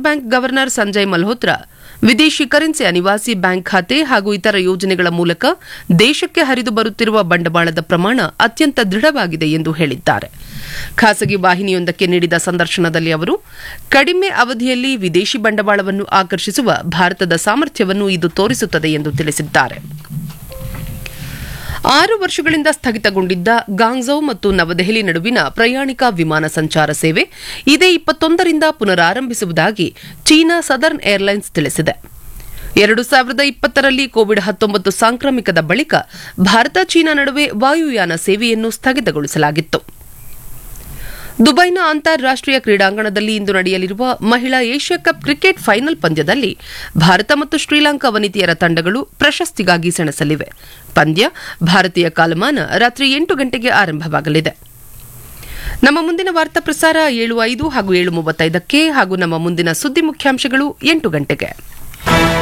bank governor Sanjay Malhotra ವಿದೇಶಿ currency ಅನಿವಾಸಿ bank ಖಾತೆ ಹಾಗೂ ಇತರ ಯೋಜನೆಗಳ ಮೂಲಕ ದೇಶಕ್ಕೆ ಹರಿದು ಬರುತ್ತಿರುವ ಬಂಡವಾಳದ ಪ್ರಮಾಣ ಅತ್ಯಂತ ದೃಢವಾಗಿದೆ ಎಂದು ಹೇಳಿದ್ದಾರೆ ಖಾಸಗಿ ವಾಹಿನಿಯೊಂದಕ್ಕೆ ನೀಡಿದ ಸಂದರ್ಶನದಲ್ಲಿ ಅವರು ಕಡಿಮೆ ಅವಧಿಯಲ್ಲಿ ವಿದೇಶಿ ಬಂಡವಾಳವನ್ನು ಆಕರ್ಷಿಸುವ ಭಾರತದ ಸಾಮರ್ಥ್ಯವನ್ನು ಇದು ತೋರಿಸುತ್ತದೆ ಎಂದು ತಿಳಿಸಿದ್ದಾರೆ ಆರು ವರ್ಷಗಳಿಂದ ಸ್ಥಗಿತಗೊಂಡಿದ್ದ ಗಾಂಗ್ಝೌ ಮತ್ತು ನವದೆಹಲಿ ನಡುವಿನ ಪ್ರಯಾಣಿಕ ವಿಮಾನ ಸಂಚಾರ ಸೇವೆ ಇದೇ ಇಪ್ಪತ್ತೊಂದರಿಂದ ಪುನರಾರಂಭಿಸುವುದಾಗಿ ಚೀನಾ ಸದರ್ನ್ ಏರ್ಲೈನ್ಸ್ ತಿಳಿಸಿದೆ ಎರಡು ಸಾವಿರದ ಇಪ್ಪತ್ತರಲ್ಲಿ ಕೋವಿಡ್ ಹತ್ತೊಂಬತ್ತು ಸಾಂಕ್ರಾಮಿಕದ ಬಳಿಕ ಭಾರತ ಚೀನಾ ನಡುವೆ ವಾಯುಯಾನ ಸೇವೆಯನ್ನು ಸ್ಥಗಿತಗೊಳಿಸಲಾಗಿತ್ತು ದುಬೈನ ಅಂತಾರಾಷ್ಟೀಯ ಕ್ರೀಡಾಂಗಣದಲ್ಲಿ ಇಂದು ನಡೆಯಲಿರುವ ಮಹಿಳಾ ಏಷ್ಯಾ ಕಪ್ ಕ್ರಿಕೆಟ್ ಫೈನಲ್ ಪಂದ್ಯದಲ್ಲಿ ಭಾರತ ಮತ್ತು ಶ್ರೀಲಂಕಾ ವನಿತೆಯರ ತಂಡಗಳು ಪ್ರಶಸ್ತಿಗಾಗಿ ಸೆಣಸಲಿವೆ ಪಂದ್ಯ ಭಾರತೀಯ ಕಾಲಮಾನ ರಾತ್ರಿ ಎಂಟು ಗಂಟೆಗೆ ಆರಂಭವಾಗಲಿದೆ ನಮ್ಮ ಮುಂದಿನ ವಾರ್ತಾ ಪ್ರಸಾರ ಏಳು ಐದು ಹಾಗೂ ಏಳು ಮೂವತ್ತೈದಕ್ಕೆ ಹಾಗೂ ನಮ್ಮ ಮುಂದಿನ ಸುದ್ದಿ ಮುಖ್ಯಾಂಶಗಳು ಎಂಟು ಗಂಟೆಗೆ